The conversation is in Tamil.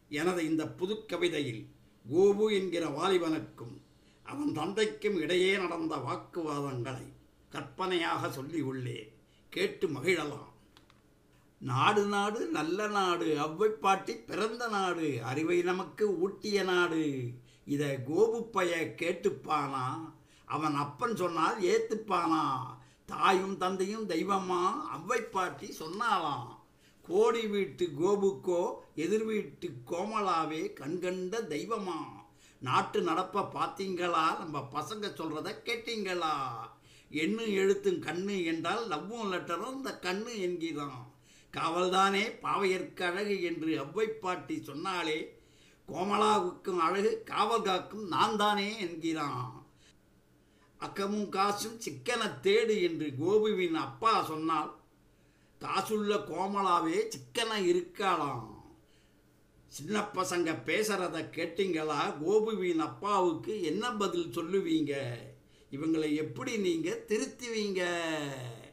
எனது இந்த புதுக்கவிதையில் கோபு என்கிற வாலிபனுக்கும் அவன் தந்தைக்கும் இடையே நடந்த வாக்குவாதங்களை கற்பனையாக சொல்லியுள்ளேன் கேட்டு மகிழலாம் நாடு நாடு நல்ல நாடு அவ்வை பாட்டி பிறந்த நாடு அறிவை நமக்கு ஊட்டிய நாடு இத கோபு பைய கேட்டுப்பானா அவன் அப்பன் சொன்னால் ஏத்துப்பானா தாயும் தந்தையும் தெய்வமா அவ்வை பாட்டி சொன்னாலாம் கோடி வீட்டு கோபுக்கோ எதிர் வீட்டு கோமலாவே கண்கண்ட தெய்வமா நாட்டு நடப்ப பார்த்தீங்களா நம்ம பசங்க சொல்றத கேட்டீங்களா எண்ணு எழுத்தும் கண்ணு என்றால் லவ்வும் லெட்டரும் இந்த கண்ணு என்கிறான் காவல்தானே பாவையர்க்கு அழகு என்று அவ்வை பாட்டி சொன்னாலே கோமலாவுக்கும் அழகு காவல் காக்கும் நான் தானே என்கிறான் அக்கமும் காசும் சிக்கன தேடு என்று கோபுவின் அப்பா சொன்னால் காசுள்ள கோமலாவே சிக்கன இருக்காளாம் சின்ன பசங்க பேசுறத கேட்டீங்களா கோபுவின் அப்பாவுக்கு என்ன பதில் சொல்லுவீங்க இவங்களை எப்படி நீங்க திருத்துவீங்க